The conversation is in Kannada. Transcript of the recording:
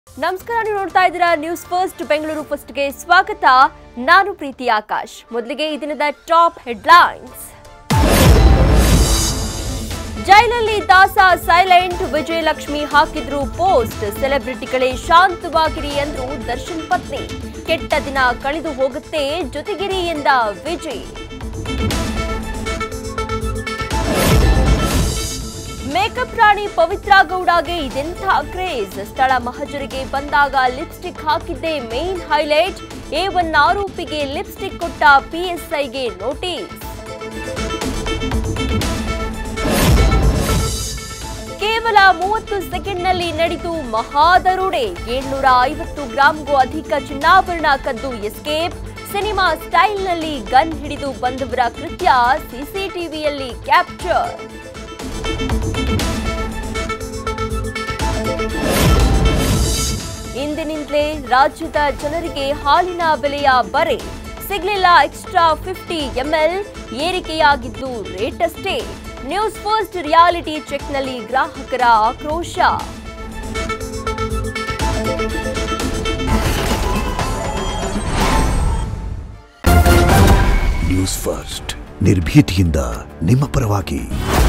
ನಮಸ್ಕಾರ ನೀವು ನೋಡ್ತಾ ಇದ್ದೀರಾ ನ್ಯೂಸ್ ಫಸ್ಟ್ ಬೆಂಗಳೂರು ಫಸ್ಟ್ಗೆ ಸ್ವಾಗತ ನಾನು ಪ್ರೀತಿ ಆಕಾಶ್ ಮೊದಲಿಗೆ ಈ ದಿನದ ಟಾಪ್ ಹೆಡ್ಲೈನ್ಸ್ ಜೈಲಲ್ಲಿ ದಾಸ ಸೈಲೆಂಟ್ ವಿಜಯಲಕ್ಷ್ಮಿ ಹಾಕಿದ್ರು ಪೋಸ್ಟ್ ಸೆಲೆಬ್ರಿಟಿಗಳೇ ಶಾಂತವಾಗಿರಿ ಎಂದ್ರು ದರ್ಶನ್ ಪತ್ನಿ ಕೆಟ್ಟ ದಿನ ಕಳೆದು ಹೋಗುತ್ತೆ ಜೊತೆಗಿರಿ ಎಂದ ವಿಜಯ್ ಮೇಕಪ್ ರಾಣಿ ಪವಿತ್ರ ಗೌಡಗೆ ಇದೆಂಥ ಕ್ರೇಜ್ ಸ್ಥಳ ಮಹಜರಿಗೆ ಬಂದಾಗ ಲಿಪ್ಸ್ಟಿಕ್ ಹಾಕಿದ್ದೇ ಮೇನ್ ಹೈಲೈಟ್ ಎ ಒನ್ ಆರೋಪಿಗೆ ಲಿಪ್ಸ್ಟಿಕ್ ಕೊಟ್ಟ ಪಿಎಸ್ಐಗೆ ನೋಟಿಸ್ ಕೇವಲ ಮೂವತ್ತು ಸೆಕೆಂಡ್ನಲ್ಲಿ ನಡೆದು ಮಹಾದರೋಡೆ ಏಳ್ನೂರ ಐವತ್ತು ಗ್ರಾಂಗೂ ಅಧಿಕ ಚಿನ್ನಾಭರಣ ಕದ್ದು ಎಸ್ಕೇಪ್ ಸಿನಿಮಾ ಸ್ಟೈಲ್ನಲ್ಲಿ ಗನ್ ಹಿಡಿದು ಬಂದವರ ಕೃತ್ಯ ಸಿಸಿಟಿವಿಯಲ್ಲಿ ಕ್ಯಾಪ್ಚರ್ ಇಂದಿನಿಂದಲೇ ರಾಜ್ಯದ ಜನರಿಗೆ ಹಾಲಿನ ಬೆಲೆಯ ಬರೆ ಸಿಗಲಿಲ್ಲ ಎಕ್ಸ್ಟ್ರಾ ಫಿಫ್ಟಿ ಎಂಎಲ್ ಏರಿಕೆಯಾಗಿದ್ದು ರೇಟ್ ಅಷ್ಟೇ ನ್ಯೂಸ್ ಫಸ್ಟ್ ರಿಯಾಲಿಟಿ ಚೆಕ್ನಲ್ಲಿ ಗ್ರಾಹಕರ ಆಕ್ರೋಶ ನ್ಯೂಸ್ ಫಸ್ಟ್ ನಿರ್ಭೀತಿಯಿಂದ ನಿಮ್ಮ ಪರವಾಗಿ